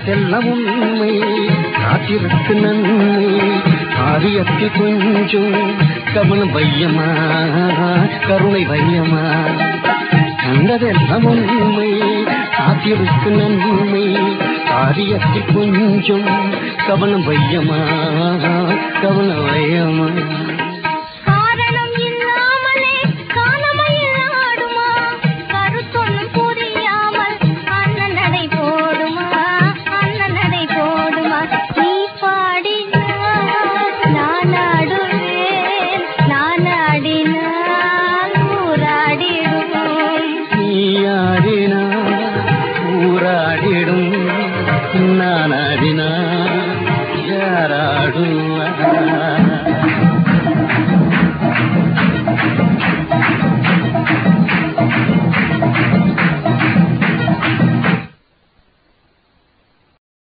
கண்டதெல்லாம் உண்மை காத்திருக்கு நன்மை காரியத்தில் கொஞ்சம் கவனம் வையமா கருணை வையமா கண்டதெல்லாம் உண்மை காத்திருக்கு நன்மை காரியத்தில் கொஞ்சம் கவனம் வையமா கவனம் வையமா காரணம் இல்லாமலே காணமையில் ஆடுமா கருத்தொன்னும் புரியாமல் அண்ணன் நடை போடுமா அண்ணன் நடை போடுமா நீ பாடினால் நான் ஆடுவேன் நான் ஆடினால் ஊராடிடும் நீயாடினா ஊராடிடும் நானாடினா யாராடுவா